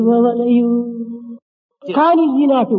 వలయు కానీ ఈనాడు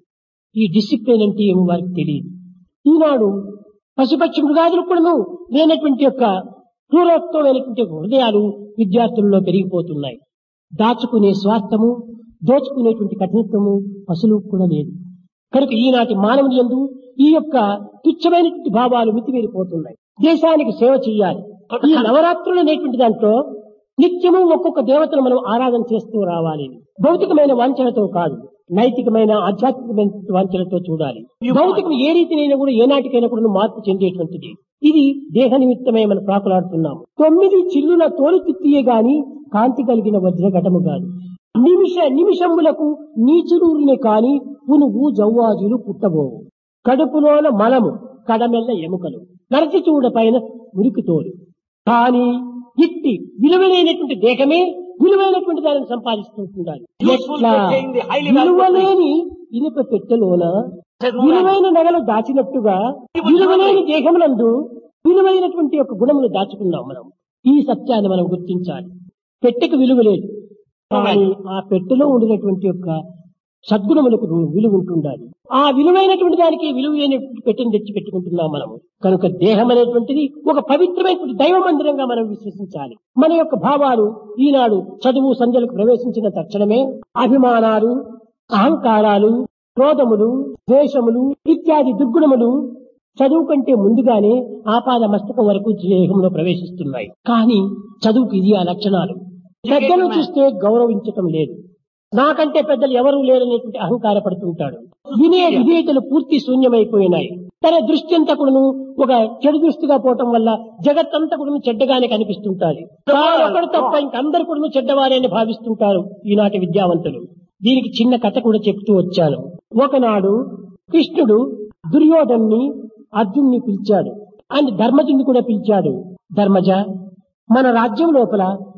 ఈ డిసిప్లిన్ అంటే ఏమో వారికి తెలియదు ఈనాడు పశుపక్షి మృగాదులు కూడాను లేనటువంటి యొక్క క్రూరత్వమైనటువంటి హృదయాలు విద్యార్థుల్లో పెరిగిపోతున్నాయి దాచుకునే స్వార్థము దోచుకునేటువంటి కఠినత్వము పశువులు కూడా లేదు కనుక ఈనాటి మానవుని యందు ఈ యొక్క తుచ్చమైనటువంటి భావాలు మితిమీరిపోతున్నాయి దేశానికి సేవ చేయాలి ఈ నవరాత్రులు అనేటువంటి దాంట్లో నిత్యము ఒక్కొక్క దేవతను మనం ఆరాధన చేస్తూ రావాలి భౌతికమైన వాంఛనతో కాదు నైతికమైన ఆధ్యాత్మికమైన వాంఛనతో చూడాలి భౌతికం ఏ రీతినైనా కూడా ఏనాటికైనా కూడా మార్పు చెందేటువంటిది ఇది దేహ నిమిత్తమే మనం ప్రాకులాడుతున్నాము తొమ్మిది చిల్లుల తోలు తిత్తియే గాని కాంతి కలిగిన వజ్రఘటము కాదు నిమిష నిమిషములకు నీచురూరిని కాని పునుగు జవ్వాజులు పుట్టబోవు కడుపులోన మలము కడమెల్ల ఎముకలు నరచి చూడ పైన మురికి తోలు కానీ ఇట్టి విలువైనటువంటి దేహమే విలువైనటువంటి దానిని సంపాదిస్తుంటుండాలి Useful ఎట్లా to attain the highly valuable విలువలేని ఇనుప పెట్టెలోన విలువైన నగలు దాచినట్టుగా విలువలేని దేహమునందు విలువైనటువంటి యొక్క గుణములు దాచుకున్నాం మనం ఈ సత్యాన్ని మనం గుర్తించాలి పెట్టెకు విలువ లేదు కానీ ఆ పెట్టెలో ఉండినటువంటి యొక్క సద్గుణములకు విలువ ఉంటుండాలి ఆ విలువైనటువంటి దానికి విలువైనటువంటి పెట్టెను తెచ్చి పెట్టుకుంటున్నాం మనము కనుక దేహం అనేటువంటిది ఒక పవిత్రమైనటువంటి దైవ మందిరంగా మనం విశ్వసించాలి మన యొక్క భావాలు ఈనాడు చదువు సంధ్యలకు ప్రవేశించిన తక్షణమే అభిమానాలు అహంకారాలు క్రోధములు ద్వేషములు ఇత్యాది దుర్గుణములు చదువు కంటే ముందుగానే ఆపాద మస్తకం వరకు దేహంలో ప్రవేశిస్తున్నాయి కానీ చదువుకి ఇది ఆ లక్షణాలు పెద్దలు చూస్తే గౌరవించటం లేదు నాకంటే పెద్దలు ఎవరూ లేరనేటువంటి అహంకారపడుతుంటాడు వినే విధేయతలు పూర్తి శూన్యమైపోయినాయి తన దృష్టి అంతా కూడాను ఒక చెడు దృష్టిగా పోవటం వల్ల జగత్తంతా కూడా చెడ్డగానే కనిపిస్తుంటాది తాను ఒకడు తప్ప ఇంకందరు కూడా చెడ్డవారే అని భావిస్తుంటారు ఈనాటి విద్యావంతులు దీనికి చిన్న కథ కూడా చెప్తూ వచ్చాను ఒకనాడు కృష్ణుడు దుర్యోధన్ని అర్జున్ని పిలిచాడు అండ్ ధర్మజుని కూడా పిలిచాడు ధర్మజ మన రాజ్యం లోపల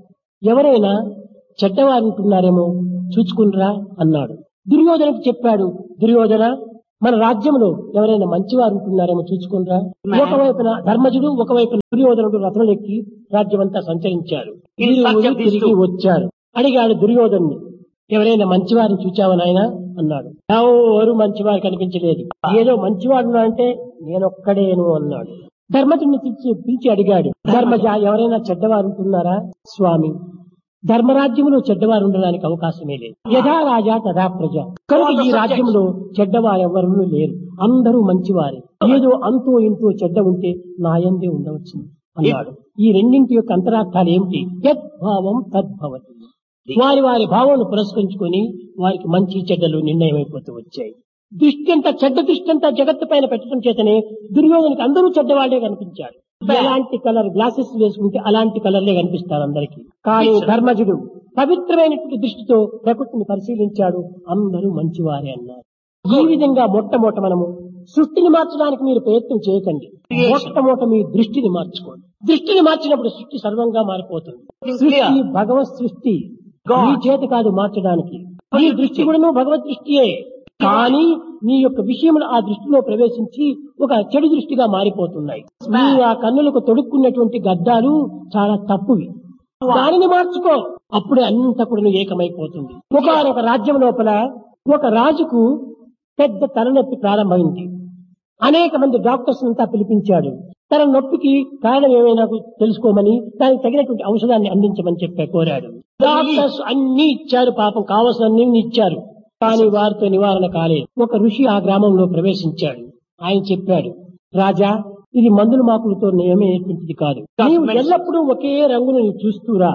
ఎవరైనా చెడ్డవారు ఉంటున్నారేమో చూచుకునిరా అన్నాడు దుర్యోధనకు చెప్పాడు దుర్యోధన మన రాజ్యంలో ఎవరైనా మంచివారు ఉంటున్నారేమో చూచుకునిరా ఒకవైపున ధర్మజుడు ఒకవైపున దుర్యోధనుడు రథంలెక్కి రాజ్యమంతా సంచరించారు In search of these తిరిగి two. వచ్చారు అడిగాడు దుర్యోధన్ని ఎవరైనా మంచివారిని చూచావా నాయన అన్నాడు ఎవరు మంచివారు కనిపించలేదు ఏదో మంచివాడు అంటే నేనొక్కడేను అన్నాడు ధర్మజుని పిలిచి పిలిచి అడిగాడు ధర్మజ ఎవరైనా చెడ్డవారు ఉంటున్నారా స్వామి ధర్మరాజ్యంలో చెడ్డవారు ఉండడానికి అవకాశమే లేదు యథా రాజా తథా ప్రజ కనుక ఈ రాజ్యంలో చెడ్డవారు ఎవరు లేరు అందరూ మంచివారే ఏదో అంతో ఇంతో చెడ్డ ఉంటే నాయందే ఉండవచ్చు అన్నాడు ఈ రెండింటి యొక్క అంతరార్థాలు ఏమిటి యద్భావం తద్భవతి వారి వారి భావాలను పురస్కరించుకొని వారికి మంచి చెడ్డలు నిర్ణయమైపోతూ వచ్చాయి దృష్టి అంతా చెడ్డ దృష్టి అంతా జగత్తు పైన పెట్టడం చేతనే దుర్యోధనికి అందరూ చెడ్డవాళ్లే కనిపించాడు ఎలాంటి కలర్ గ్లాసెస్ వేసుకుంటే అలాంటి కలర్లే కనిపిస్తారు అందరికి కానీ ధర్మజుడు పవిత్రమైనటువంటి దృష్టితో ప్రకృతిని పరిశీలించాడు అందరూ మంచివారే అన్నారు ఈ విధంగా మొట్టమొదట మనము సృష్టిని మార్చడానికి మీరు ప్రయత్నం చేయకండి మొట్టమొదట మీ దృష్టిని మార్చుకోండి దృష్టిని మార్చినప్పుడు సృష్టి సర్వంగా మారిపోతుంది సృష్టి భగవత్ సృష్టి మీ చేత కాదు మార్చడానికి ఈ దృష్టి కూడా భగవత్ దృష్టియే కానీ నీ యొక్క విషయములు ఆ దృష్టిలో ప్రవేశించి ఒక చెడు దృష్టిగా మారిపోతున్నాయి నీ ఆ కన్నులకు తొడుక్కున్నటువంటి గద్దాలు చాలా తప్పువి దానిని మార్చుకో అప్పుడే అంత కూడా ఏకమైపోతుంది ఒక రాజ్యం లోపల ఒక రాజుకు పెద్ద తలనొప్పి ప్రారంభమైంది అనేక మంది డాక్టర్స్ అంతా పిలిపించాడు తన నొప్పికి కారణం ఏమైనా తెలుసుకోమని దానికి తగినటువంటి ఔషధాన్ని అందించమని చెప్పే కోరాడు డాక్టర్స్ అన్ని ఇచ్చారు పాపం కావలసినన్ని ఇచ్చారు కానీ వారితో నివారణ కాలేదు ఒక ఋషి ఆ గ్రామంలో ప్రవేశించాడు ఆయన చెప్పాడు రాజా ఇది మందుల మాకులతో నియమేటువంటిది కాదు నీవు ఎల్లప్పుడూ ఒకే రంగును నీవు చూస్తూరా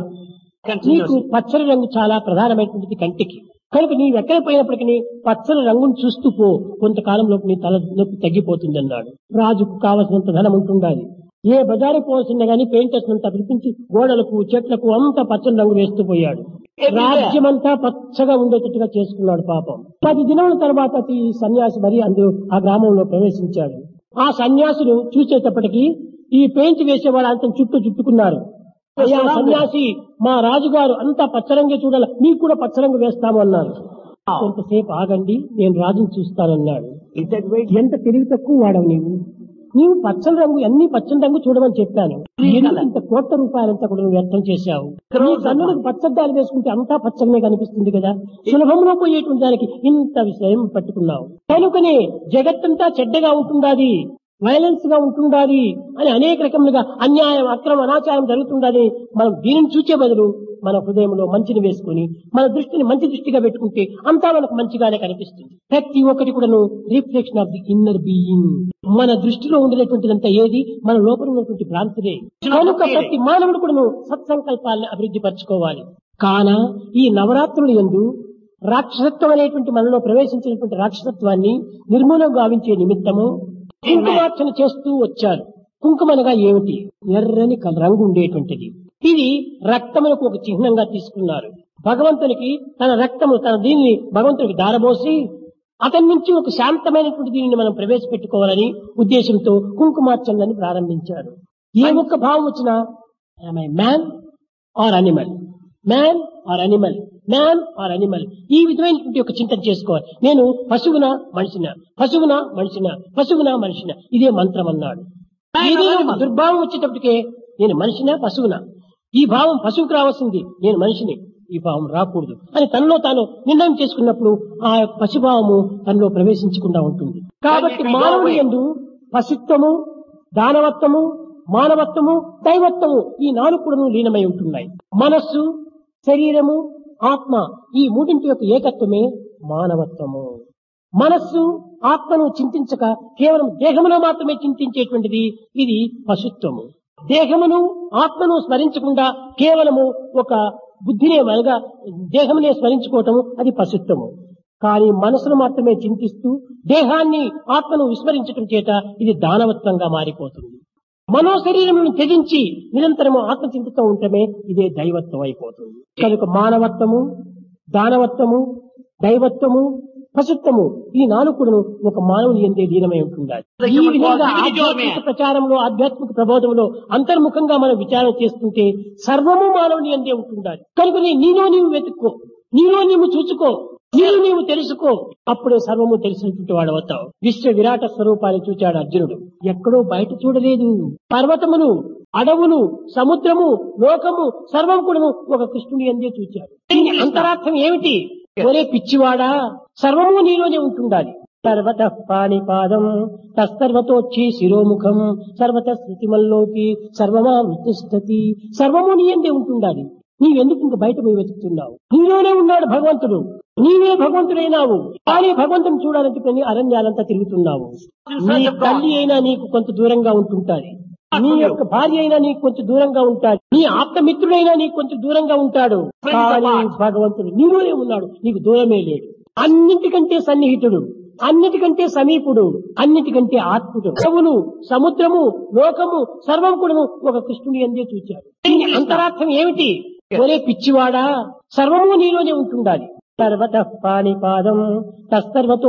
నీకు పచ్చని రంగు చాలా ప్రధానమైనటువంటిది కంటికి కనుక నీవు ఎక్కడ పోయినప్పటికీ పచ్చని రంగును చూస్తూ పో కొంతకాలంలో నీ తల నొప్పి తగ్గిపోతుంది అన్నాడు రాజుకు కావలసినంత ధనం ఉంటుండాలి ఏ బజారు పోవాల్సిందే గానీ పెయింటర్స్ అంతా పిలిపించి గోడలకు చెట్లకు అంతా పచ్చని రంగు వేస్తూ పోయాడు రాజ్యమంతా పచ్చగా ఉండేటట్టుగా చేసుకున్నాడు పాపం పది దినముల తర్వాత ఈ సన్యాసి మరి అందరూ ఆ గ్రామంలో ప్రవేశించాడు ఆ సన్యాసులు చూసేటప్పటికి ఈ పెయింట్ వేసే వాళ్ళంతా చుట్టూ చుట్టుకున్నారు అయ్యా సన్యాసి మా రాజుగారు అంతా పచ్చరంగే చూడాలి మీకు కూడా పచ్చరంగు వేస్తాము అన్నారు కొంతసేపు ఆగండి నేను రాజుని చూస్తానన్నాడు ఎంత తెలివి తక్కువ వాడవు నీవు నీవు పచ్చని రంగు అన్ని పచ్చని రంగు చూడమని చెప్పాను Green ఎందుకు colour. ఇంత కోట్ల రూపాయలంతా కూడా నువ్వు వ్యర్థం చేశావు నీ Crores of కన్నులకు money. పచ్చద్దాలు వేసుకుంటే అంతా పచ్చగానే కనిపిస్తుంది కదా సులభంలో పోయేటువంటి దానికి ఇంత విషయం పట్టుకున్నావు కనుకనే జగత్తంతా చెడ్డగా ఉంటుండాది వైలెన్స్ గా ఉంటుండాలి అని అనేక రకములుగా అన్యాయం అక్రమ అనాచారం జరుగుతుండాలి మనం దీనిని చూచే బదులు మన హృదయంలో మంచిని వేసుకుని మన దృష్టిని మంచి దృష్టిగా పెట్టుకుంటే అంతా మనకు మంచిగానే కనిపిస్తుంది ప్రతి ఒక్కటి కూడాను reflection of the inner being మన దృష్టిలో ఉండేటువంటిదంతా ఏది మన లోపల ఉన్నటువంటి భ్రాంతిదే కనుక ప్రతి మానవుడు కూడాను సత్సంకల్పాలను అభివృద్ధి పరచుకోవాలి కాన ఈ నవరాత్రులు ఎందు రాక్షసత్వం అనేటువంటి మనలో ప్రవేశించినటువంటి రాక్షసత్వాన్ని నిర్మూలం గావించే నిమిత్తము కుంకుమార్చన చేస్తూ వచ్చారు కుంకుమనగా ఏమిటి ఎర్రని కల- రంగు ఉండేటువంటిది ఇది రక్తములకు ఒక చిహ్నంగా తీసుకున్నారు భగవంతునికి తన రక్తము తన దీనిని భగవంతునికి దారబోసి అతని నుంచి ఒక శాంతమైనటువంటి దీనిని మనం ప్రవేశపెట్టుకోవాలని ఉద్దేశంతో కుంకుమార్చనని ప్రారంభించారు ఏ ఒక్క భావం వచ్చినా man or animal man or animal man or animal ఈ విధమైనటువంటి ఒక చింతన చేసుకోవాలి నేను పశువున మనిషిన పశువున మనిషిన పశువున మనిషిన ఇదే మంత్రం అన్నాడు ఏదైనా ఒక దుర్భావం వచ్చేటప్పటికే నేను మనిషినా పశువున ఈ భావం పశువుకు రావాల్సింది నేను మనిషిని ఈ భావం రాకూడదు అని తనలో తాను నిర్ణయం చేసుకున్నప్పుడు ఆ యొక్క పశుభావము తనలో ప్రవేశించకుండా ఉంటుంది కాబట్టి మానవుని ఎందు పశుత్వము దానవత్వము మానవత్వము దైవత్వము ఈ నాలుగు కూడా లీనమై ఉంటున్నాయి మనస్సు శరీరము ఆత్మ ఈ మూడింటి యొక్క ఏకత్వమే మానవత్వము మనస్సు ఆత్మను చింతించక కేవలం దేహములో మాత్రమే చింతించేటువంటిది ఇది పశుత్వము దేహమును ఆత్మను స్మరించకుండా కేవలము ఒక బుద్ధినే అనగా దేహమునే స్మరించుకోవటము అది పశుత్వము కానీ మనసును మాత్రమే చింతిస్తూ దేహాన్ని ఆత్మను విస్మరించటం చేత ఇది దానవత్వంగా మారిపోతుంది మనో శరీరమును త్యజించి నిరంతరము ఆత్మచింతతో ఉండటమే ఇదే దైవత్వం అయిపోతుంది కనుక మానవత్వము దానవత్వము దైవత్వము పశుత్వము ఈ నాలుగు కూడా ఒక మానవుని ఎందే లీనమై ఉంటుండాలి ఈ విధంగా ఆధ్యాత్మిక ప్రచారంలో ఆధ్యాత్మిక ప్రబోధంలో అంతర్ముఖంగా మనం విచారణ చేస్తుంటే సర్వము మానవుని ఎందే ఉంటుండాలి కనుకని నీలో నీవు వెతుక్కో నీలో నీవు చూసుకో నీవు నీవు తెలుసుకో అప్పుడే సర్వము తెలిసినటువంటి వాడు అవుతావు విశ్వ విరాట స్వరూపాన్ని చూచాడు అర్జునుడు ఎక్కడో బయట చూడలేదు పర్వతములు అడవులు సముద్రము లోకము సర్వం కూడా ఒక కృష్ణుని అందే చూచాడు దీని అంతరార్థం ఏమిటి ఒరే పిచ్చివాడా సర్వము నీలోనే ఉంటుండాలి సర్వత పాణిపాదం తస్సర్వతోచ్చి శిరోముఖం సర్వత స్థితిమల్లోకి సర్వమా వృత్తిష్టతి సర్వము నీ ఎందే ఉంటుండాలి నీవెందుకు ఇంక బయట పోయి వెతుకుతున్నావు నీలోనే ఉన్నాడు భగవంతుడు నీవే భగవంతుడైనావు కానీ భగవంతుని చూడాలంటే కొన్ని అరణ్యాలంతా తిరుగుతున్నావు నీ తల్లి అయినా నీకు కొంత దూరంగా ఉంటుంటాది నీ యొక్క భార్య అయినా నీకు కొంచెం దూరంగా ఉంటాడు నీ ఆప్తమిత్రుడైనా నీకు కొంచెం దూరంగా ఉంటాడు కానీ భగవంతుడు నీలోనే ఉన్నాడు నీకు దూరమే లేడు అన్నిటికంటే సన్నిహితుడు అన్నిటికంటే సమీపుడు అన్నిటికంటే ఆత్ముడు చెవులు సముద్రము లోకము సర్వం కూడా ఒక కృష్ణుని అందే చూచాడు దీని అంతరార్థం ఏమిటి ఒరే పిచ్చివాడా సర్వము నీలోనే ఉంటుండాలి సర్వత పాణిపాదం తస్సర్వతో